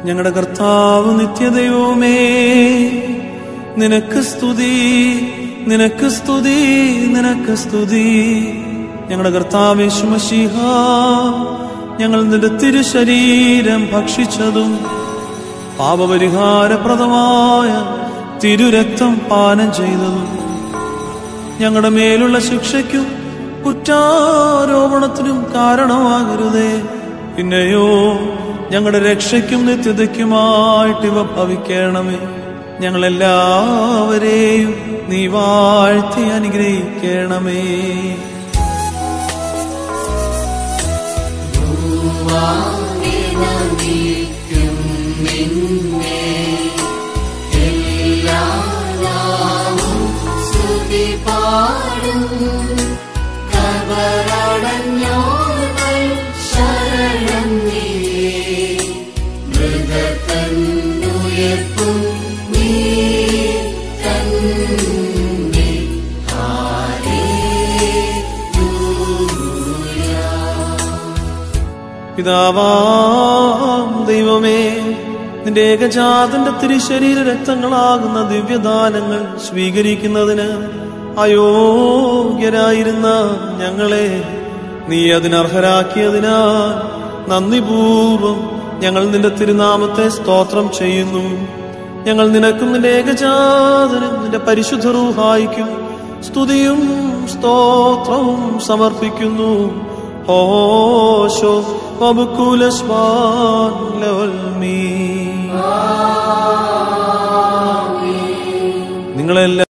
ഞങ്ങളുടെ കർത്താവ് നിത്യദൈവമേ നിനക്ക് സ്തുതി നിനക്ക് സ്തുതി നിനക്ക് സ്തുതി ഞങ്ങളുടെ കർത്താവ് യേശുമശിഹ ഞങ്ങൾ നിന്റെ തിരുശരീരം ഭക്ഷിച്ചതും പാപപരിഹാരപ്രദമായ തിരുരക്തം പാനം ചെയ്തതും ഞങ്ങളുടെ മേലുള്ള ശിക്ഷയ്ക്കും കുറ്റാരോപണത്തിനും കാരണമാകരുതേ പിന്നെയോ ഞങ്ങളുടെ രക്ഷയ്ക്കും നിത്യതയ്ക്കുമായിട്ട് ഇവ ഭവിക്കണമേ ഞങ്ങളെല്ലാവരെയും നീ വാഴ്ത്തി അനുഗ്രഹിക്കണമേ സ്തുതി പാടും കബറടഞ്ഞോർകൾ ശരണം നീയേ മൃഗത്തന്നുയർപ്പും നീ തന്നെ പിതാവാം ദൈവമേ നിന്റെ ഏകജാതന്റെ തിരുശരീര രക്തങ്ങളാകുന്ന ദിവ്യദാനങ്ങൾ സ്വീകരിക്കുന്നതിന് അയോഗ്യരായിരുന്ന ഞങ്ങളെ നീ അതിനർഹരാക്കിയതിനാൽ നന്ദിപൂർവം ഞങ്ങൾ നിന്റെ തിരുനാമത്തെ സ്തോത്രം ചെയ്യുന്നു ഞങ്ങൾ നിനക്കും നിന്റെ ഏകജാതനും നിന്റെ പരിശുദ്ധ റൂഹായിക്കും സ്തുതിയും സ്തോത്രവും സമർപ്പിക്കുന്നു ഹോശോ വബുക്കുലസ്മാൻ ലവൽമീ നിങ്ങളെല്ലാം